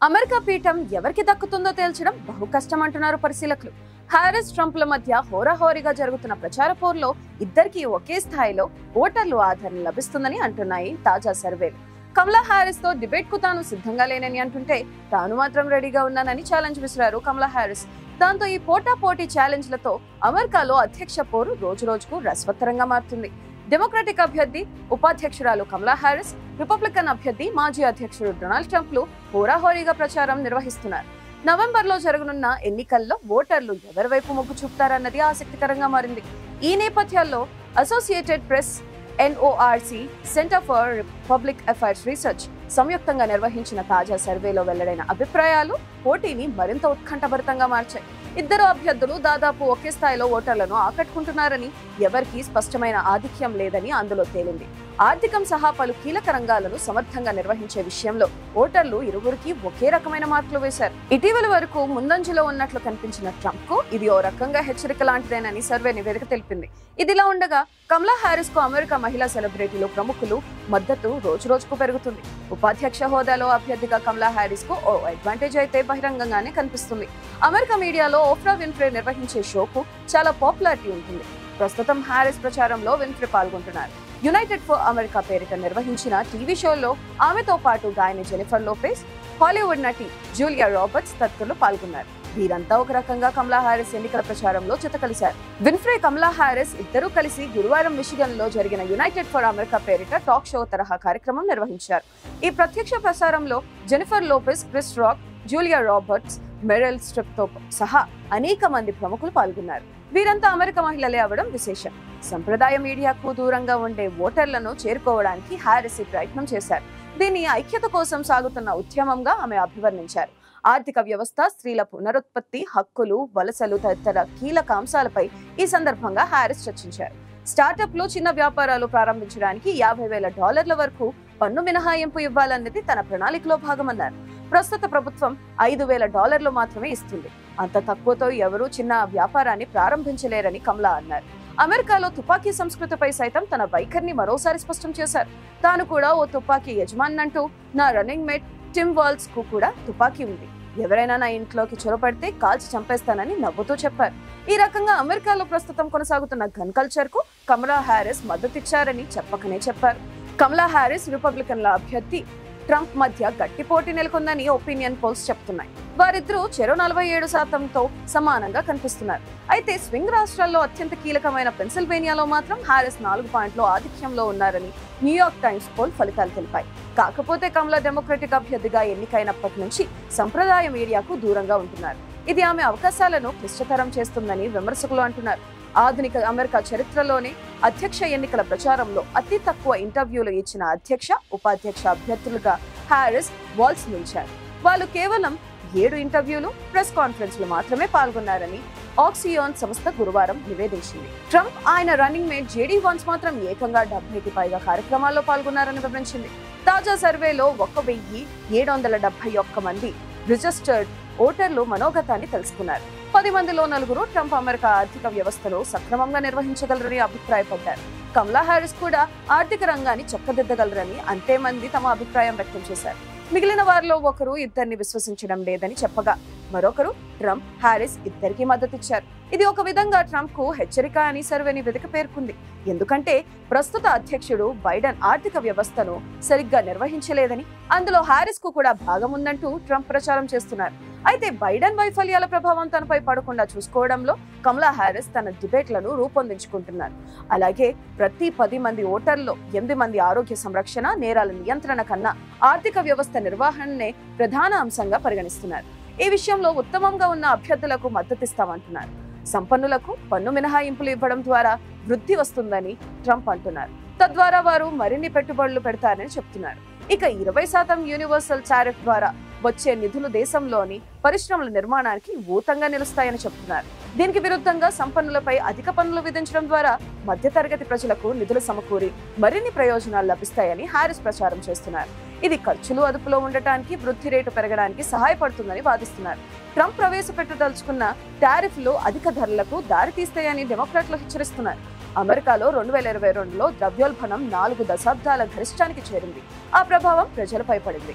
America పీఠం ఎవరికి దక్కుతుందో తేల్చడం బహు కష్టం అంటున్నారు పరిశీలకులు హారిస్ ట్రంప్ల మధ్య హోరాహోరీగా జరుగుతున్న ప్రచార పోరులో ఇద్దరికి ఒకే స్థాయిలో ఓటర్లు ఆదరణ లభిస్తుందని అంటున్నాయి తాజా సర్వేలు కమలా హారిస్ తో డిబేట్ కు తాను సిద్ధంగా లేనని అంటుంటే తాను మాత్రం రెడీగా ఉన్నానని ఛాలెంజ్ విసిరారు కమలా హారిస్ దాంతో ఈ పోటా పోటీ ఛాలెంజ్లతో అమెరికాలో అధ్యక్ష పోరు రోజు రోజుకు రసవత్తరంగా మారుతుంది డెమోక్రటిక్ అభ్యర్థి ఉపాధ్యక్షురాలు కమలా హారిస్ రిపబ్లికన్ అభ్యర్థి మాజీ అధ్యక్షుడు డొనాల్డ్ ట్రంప్ లు హోరాహోరీగా ప్రచారం నిర్వహిస్తున్నారు నవంబర్ లో జరగనున్న ఎన్నికల్లో ఓటర్లు ఎవరి వైపు మొగ్గు చూపుతారన్నది ఆసక్తికరంగా మారింది ఈ నేపథ్యాల్లో Associated Press NORC Center for Public Affairs Research సంయుక్తంగా నిర్వహించిన తాజా సర్వేలో వెల్లడైన అభిప్రాయాలు పోటీని మరింత ఉత్కంఠభరితంగా మార్చాయి ఇద్దరు అభ్యర్థులు దాదాపు ఒకే స్థాయిలో ఓటర్లను ఆకట్టుకుంటున్నారని ఎవరికీ స్పష్టమైన ఆధిక్యం లేదని అందులో తేలింది ఆర్థికం సహా పలు కీలక రంగాలను సమర్థంగా నిర్వహించే విషయంలో ఓటర్లు ఇరువురికి ఒకే రకమైన మార్కులు వేశారు ఇటీవల వరకు ముందంజలో ఉన్నట్లు కనిపించిన ట్రంప్ కు ఇది ఓ రకంగా హెచ్చరిక లాంటిదేనని సర్వే నివేదిక తెలిపింది ఇదిలా ఉండగా కమలా హారిస్ కు అమెరికా మహిళా సెలబ్రిటీలు ప్రముఖులు మద్దతు రోజు రోజుకు పెరుగుతుంది ఉపాధ్యక్ష హోదాలో అభ్యర్థిగా కమలా హారిస్ కు ఓ అడ్వాంటేజ్ అయితే బహిరంగంగానే కనిపిస్తుంది అమెరికా మీడియాలో ఓఫ్రా విన్ఫ్రే నిర్వహించే షోకు చాలా పాపులారిటీ ఉంటుంది ప్రస్తుతం హారిస్ ప్రచారంలో విన్ఫ్రే పాల్గొంటున్నారు యునైటెడ్ ఫర్ అమెరికా పేరిట నిర్వహించిన టీవీ షోలో ఆమెతో పాటు గాయని జెనిఫర్ లోపెస్ హాలీవుడ్ నటి జూలియా రాబర్ట్స్ తదితరులు పాల్గొన్నారు వీరంతా ఒక రకంగా కమలా హారిస్ ఎన్నికల ప్రచారంలో జతకలిశారు విన్ఫ్రే కమలా హారిస్ ఇద్దరూ కలిసి గురువారం మిషిగన్ లో జరిగిన యునైటెడ్ ఫర్ అమెరికా పేరిట టాక్ షో తరహా కార్యక్రమం నిర్వహించారు ఈ ప్రత్యక్ష ప్రసారంలో Jennifer Lopez Chris Rock Julia Roberts Meryl Streep తో సహా అనేక మంది ప్రముఖులు పాల్గొన్నారు వీరంతా అమెరికా మహిళలే అవడం విశేషం సంప్రదాయ మీడియాకు దూరంగా ఉండే ఓటర్లను చేరుకోవడానికి హారిస్ ఈ ప్రయత్నం చేశారు దీన్ని ఐక్యత కోసం సాగుతున్న ఉద్యమంగా ఆమె అభివర్ణించారు ఆర్థిక వ్యవస్థ స్త్రీల పునరుత్పత్తి హక్కులు వలసలు తదితర కీలక అంశాలపై ఈ సందర్భంగా హారిస్ చర్చించారు స్టార్టప్లు చిన్న వ్యాపారాలు ప్రారంభించడానికి యాభై వేల డాలర్ల వరకు పన్ను మినహాయింపు ఇవ్వాలన్నది తన ప్రణాళికలో భాగమన్నారు ప్రస్తుత ప్రభుత్వం ఐదు వేల డాలర్లు మాత్రమే ఇస్తుంది అంత తక్కువతో ఎవరూ చిన్న వ్యాపారాన్ని ప్రారంభించలేరని కమలా అన్నారు అమెరికాలో తుపాకీ సంస్కృతిపై సైతం తన వైఖరిని మరోసారి స్పష్టం చేశారు తాను కూడా ఓ తుపాకీ యజమానంటూ నా రన్నింగ్ మేట్ టిమ్ వాల్స్ కు కూడా తుపాకీ ఉంది ఎవరైనా నా ఇంట్లోకి చొరపడితే కాల్చి చంపేస్తానని నవ్వుతూ చెప్పారు ఈ రకంగా అమెరికాలో ప్రస్తుతం కొనసాగుతున్న గన్ కల్చర్ కు కమలా హారిస్ మద్దతిచ్చారని చెప్పకనే చెప్పారు కమలా హారిస్ రిపబ్లికన్ల అభ్యర్థి ట్రంప్ మధ్య గట్టి పోటీ నెలకొందని ఒపీనియన్ పోల్స్ చెప్తున్నాయి వారిద్దరూ చెరో నలభై ఏడు శాతంతో సమానంగా కనిపిస్తున్నారు అయితే స్వింగ్ రాష్ట్రాల్లో అత్యంత కీలకమైన పెన్సిల్వేనియాలో మాత్రం హారిస్ నాలుగు పాయింట్లు ఆధిక్యంలో ఉన్నారని న్యూయార్క్ టైమ్స్ పోల్ ఫలితాలు తెలిపాయి కాకపోతే కమలా డెమోక్రటిక్ అభ్యర్థిగా ఎన్నికైనప్పటి నుంచి సంప్రదాయ మీడియాకు దూరంగా ఉంటున్నారు ఇది ఆమె అవకాశాలను క్లిష్టతరం చేస్తుందని విమర్శకులు అంటున్నారు ఆధునిక అమెరికా చరిత్రలోనే అధ్యక్ష ఎన్నికల ప్రచారంలో అతి తక్కువ ఇంటర్వ్యూలు ఇచ్చిన అధ్యక్ష ఉపాధ్యక్ష అభ్యర్థులుగా హారిస్ వాల్స్ నిలిచారు వాళ్ళు కేవలం ఏడు ఇంటర్వ్యూలు ప్రెస్ కాన్ఫరెన్స్లు మాత్రమే పాల్గొన్నారని ఆక్సియోన్ సంస్థ గురువారం నివేదించింది ట్రంప్ ఆయన రన్నింగ్ మేట్ జేడీ వాన్స్ మాత్రం ఏకంగా డెబ్బైకి పైగా కార్యక్రమాల్లో పాల్గొన్నారని వివరించింది తాజా సర్వేలో ఒక వెయ్యి ఏడు వందల డెబ్బై ఒక్క మంది రిజిస్టర్డ్ ఓటర్లు మనోగతాన్ని తెలుసుకున్నారు పది మందిలో నలుగురు ట్రంప్ అమెరికా ఆర్థిక వ్యవస్థను సక్రమంగా నిర్వహించగలరని అభిప్రాయపడ్డారు కమలా హారిస్ కూడా ఆర్థిక రంగాన్ని చక్కదిద్దగలరని అంతే మంది తమ అభిప్రాయం వ్యక్తం చేశారు మిగిలిన వారిలో ఒకరు ఇద్దరిని విశ్వసించడం లేదని చెప్పగా మరొకరు ట్రంప్ హారిస్ ఇద్దరికీ మద్దతిచ్చారు ఇది ఒక విధంగా ట్రంప్ కు హెచ్చరిక అని సర్వే నివేదిక పేర్కొంది ఎందుకంటే ప్రస్తుత అధ్యక్షుడు బైడెన్ ఆర్థిక వ్యవస్థను సరిగ్గా నిర్వహించలేదని అందులో హారిస్ కు కూడా భాగం ఉందంటూ ట్రంప్ ప్రచారం చేస్తున్నారు అయితే బైడెన్ వైఫల్యాల ప్రభావం తనపై పడకుండా చూసుకోవడంలో కమలా హారిస్ తన డిబేట్లను రూపొందించుకుంటున్నారు అలాగే ప్రతి పది మంది ఓటర్లలో ఎనిమిది మంది ఆరోగ్య సంరక్షణ నేరాల నియంత్రణ కన్నా ఆర్థిక వ్యవస్థ నిర్వహణనే ప్రధాన అంశంగా పరిగణిస్తున్నారు ఈ విషయంలో ఉత్తమంగా ఉన్న అభ్యర్థులకు మద్దతిస్తామంటున్నారు సంపన్నులకు పన్ను మినహాయింపులు ఇవ్వడం ద్వారా వృద్ధి వస్తుందని ట్రంప్ అంటున్నారు తద్వారా వారు మరిన్ని పెట్టుబడులు పెడతారని చెప్తున్నారు ఇక ఇరవై శాతం యూనివర్సల్ టారిఫ్ ద్వారా వచ్చే నిధులు దేశంలోని పరిశ్రమల నిర్మాణానికి ఊతంగా నిలుస్తాయని చెప్తున్నారు దీనికి విరుద్ధంగా సంపన్నులపై అధిక పన్నులు విధించడం ద్వారా మధ్యతరగతి ప్రజలకు నిధులు సమకూరి మరిన్ని ప్రయోజనాలు లభిస్తాయని హారిస్ ప్రచారం చేస్తున్నారు ఇది ఖర్చులు అదుపులో ఉండటానికి వృద్ధి రేటు పెరగడానికి సహాయపడుతుందని వాదిస్తున్నారు ట్రంప్ ప్రవేశపెట్టదలుచుకున్న టారిఫ్లు అధిక ధరలకు దారితీస్తాయని డెమోక్రాట్లు హెచ్చరిస్తున్నారు అమెరికాలో రెండు వేల ఇరవై రెండులో ద్రవ్యోల్బణం నాలుగు దశాబ్దాల గరిష్టానికి చేరింది ఆ ప్రభావం ప్రజలపై పడింది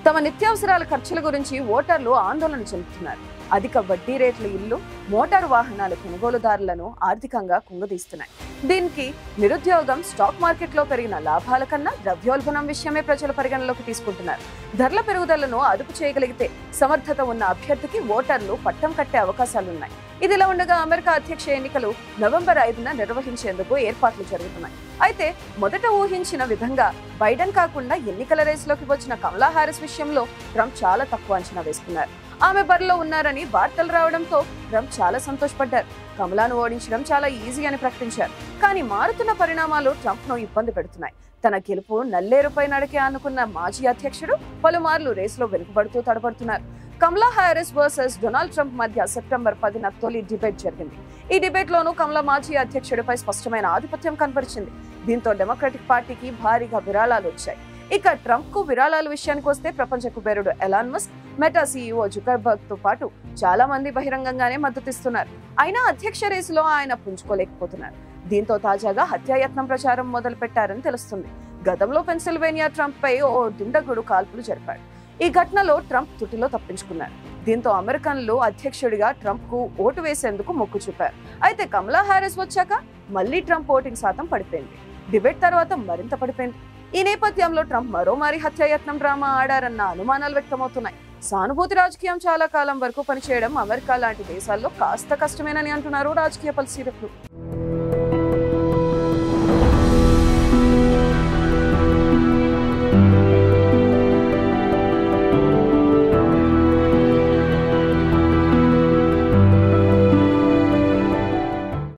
తమ నిత్యావసరాల ఖర్చుల గురించి ఓటర్లు ఆందోళన చెందుతున్నారు అధిక వడ్డీ రేట్ల ఇల్లు మోటారు వాహనాల కొనుగోలుదారులను ఆర్థికంగా కుంగదీస్తున్నాయి దీనికి నిరుద్యోగం స్టాక్ మార్కెట్లో పెరిగిన లాభాల కన్నా ద్రవ్యోల్బణం విషయమే ప్రజలు పరిగణలోకి తీసుకుంటున్నారు ధరల పెరుగుదలను అదుపు చేయగలిగితే సమర్థత ఉన్న అభ్యర్థికి ఓటర్లు పట్టం కట్టే అవకాశాలున్నాయి ఇదిలా ఉండగా అమెరికా అధ్యక్ష ఎన్నికలు నవంబర్ ఐదున నిర్వహించేందుకు ఏర్పాట్లు జరుగుతున్నాయి అయితే మొదట ఊహించిన విధంగా బైడెన్ కాకుండా ఎన్నికల రేసులోకి వచ్చిన కమలా హారిస్ విషయంలో ట్రంప్ చాలా తక్కువ అంచనా వేసుకున్నారు ఆమె బరిలో ఉన్నారని వార్తలు రావడంతో ట్రంప్ చాలా సంతోషపడ్డారు కమలాను ఓడించడం చాలా ఈజీ అని ప్రకటించారు కానీ మారుతున్న పరిణామాలు ట్రంప్ ను ఇబ్బంది పెడుతున్నాయి తన గెలుపు నల్లేరుపై నడికే అనుకున్న మాజీ అధ్యక్షుడు పలుమార్లు రేసులో వెనుకబడుతూ తడబడుతున్నారు Kamala Harris versus Donald Trump మధ్య సెప్టెంబర్ పదిన తొలి డిబేట్ జరిగింది ఈ డిబేట్ లోనూ కమలా మాజీ అధ్యక్షుడిపై స్పష్టమైన ఆధిపత్యం కనపరిచింది దీంతో డెమోక్రటిక్ పార్టీకి భారీగా విరాళాలు వచ్చాయి ఇక ట్రంప్ కు విరాళాల విషయానికి వస్తే ప్రపంచ కుబేరుడు Elon Musk Meta CEO Zuckerberg తో పాటు చాలా మంది బహిరంగంగానే మద్దతిస్తున్నారు అయినా అధ్యక్ష రేసులో ఆయన పుంజుకోలేకపోతున్నారు దీంతో తాజాగా హత్యాయత్నం ప్రచారం మొదలు పెట్టారని తెలుస్తుంది గతంలో పెన్సిల్వేనియా ట్రంప్ పై ఓ దుండగుడు కాల్పులు జరిపాడు ఈ ఘటనలో ట్రంప్ తుటిలో తప్పించుకున్నారు దీంతో అమెరికన్లు అధ్యక్షుడిగా ట్రంప్ కు ఓటు వేసేందుకు మొక్కు చూపారు అయితే కమలా హారిస్ వచ్చాక మళ్లీ ట్రంప్ ఓటింగ్ శాతం పడిపోయింది డిబేట్ తర్వాత మరింత పడిపోయింది ఈ నేపథ్యంలో ట్రంప్ మరోమారి హత్యాయత్నం డ్రామా ఆడారన్న అనుమానాలు వ్యక్తమవుతున్నాయి సానుభూతి రాజకీయం చాలా కాలం వరకు పనిచేయడం అమెరికా లాంటి దేశాల్లో కాస్త కష్టమేనని అంటున్నారు రాజకీయ పరిశీలకులు